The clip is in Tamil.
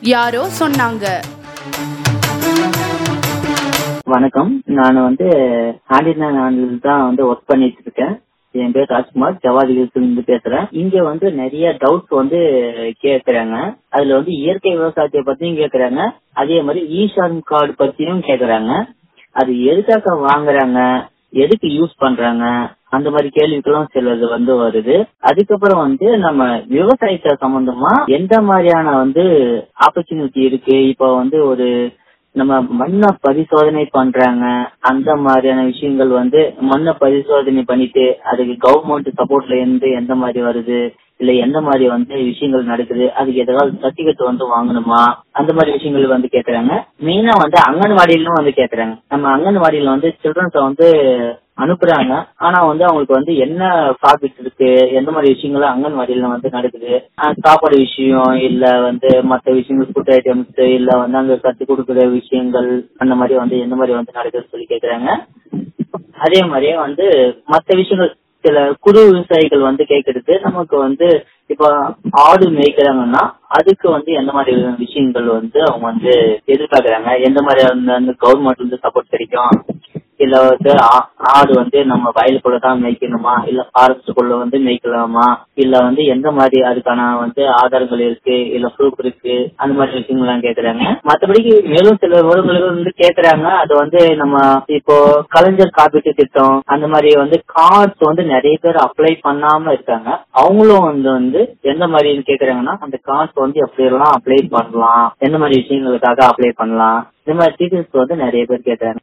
யாரோ சொன்னாங்க வணக்கம் நான் வந்து ஆண்டினா தான் வந்து ஒர்க் பண்ணிட்டு இருக்கேன் என் பேர் ராஜ்குமார் ஜவாதி இருந்து பேசுறேன் இங்க வந்து நிறைய டவுட்ஸ் வந்து கேக்குறாங்க அதுல வந்து இயற்கை விவசாயத்தை பத்தியும் கேக்குறாங்க அதே மாதிரி ஈஷான் கார்டு பத்தியும் கேக்குறாங்க அது எதுக்காக வாங்குறாங்க எதுக்கு யூஸ் பண்றாங்க அந்த மாதிரி கேள்விகளும் சிலது வந்து வருது அதுக்கப்புறம் வந்து நம்ம விவசாயத்தை சம்பந்தமா எந்த மாதிரியான வந்து ஆப்பர்ச்சுனிட்டி இருக்கு இப்போ வந்து ஒரு நம்ம மண்ணை பரிசோதனை பண்றாங்க அந்த மாதிரியான விஷயங்கள் வந்து மண்ணை பரிசோதனை பண்ணிட்டு அதுக்கு கவர்மெண்ட் சப்போர்ட்ல இருந்து எந்த மாதிரி வருது இல்ல எந்த மாதிரி வந்து விஷயங்கள் நடக்குது அதுக்கு ஏதாவது சர்டிபிகேட் வந்து வாங்கணுமா அந்த மாதிரி விஷயங்கள் வந்து கேக்குறாங்க மெயினா வந்து அங்கன்வாடியிலும் வந்து கேக்குறாங்க நம்ம அங்கன்வாடியில வந்து சில்ட்ரன்ஸ வந்து அனுப்புறாங்க ஆனா வந்து அவங்களுக்கு வந்து என்ன ப்ராஃபிட் இருக்கு எந்த மாதிரி விஷயங்கள் அங்கன்வாடியில வந்து நடக்குது அஹ் சாப்பாடு விஷயம் இல்ல வந்து மத்த விஷயங்கள் ஃபுட் ஐட்டம்ஸ் இல்ல வந்து அங்க கத்து கொடுக்குற விஷயங்கள் அந்த மாதிரி வந்து எந்த மாதிரி வந்து நடக்குதுன்னு சொல்லி கேக்குறாங்க அதே மாதிரியே வந்து மத்த விஷயங்கள் சில குறு விவசாயிகள் வந்து கேக்குறது நமக்கு வந்து இப்போ ஆடு மேய்க்கிறாங்கன்னா அதுக்கு வந்து எந்த மாதிரி விஷயங்கள் வந்து அவங்க வந்து எதிர்பார்க்கறாங்க எந்த மாதிரி வந்து கவர்மெண்ட் வந்து சப்போர்ட் கிடைக்கும் இல்ல வந்து ஆ- ஆடு வந்து நம்ம வயலுக்குள்ள தான் மேய்க்கணுமா இல்ல ஃபாரஸ்டுக்குள்ள வந்து மேய்க்கலாமா இல்ல வந்து எந்த மாதிரி அதுக்கான வந்து ஆதாரங்கள் இருக்கு இல்ல ப்ரூஃப் இருக்கு அந்த மாதிரி விஷயங்கள் எல்லாம் கேக்குறாங்க மத்தபடிக்கு மேலும் சில விவரங்கள் வந்து கேக்குறாங்க அது வந்து நம்ம இப்போ கலைஞர் காப்பீட்டு திட்டம் அந்த மாதிரி வந்து கார்ட்ஸ் வந்து நிறைய பேர் அப்ளை பண்ணாம இருக்காங்க அவங்களும் வந்து வந்து எந்த மாதிரி கேக்குறாங்கன்னா அந்த கார்ட்ஸ் வந்து எப்படி எல்லாம் அப்ளை பண்ணலாம் எந்த மாதிரி விஷயங்களுக்காக அப்ளை பண்ணலாம் இந்த மாதிரி டீட்டெயில்ஸ் வந்து நிறைய பேர் கேக்குறாங்க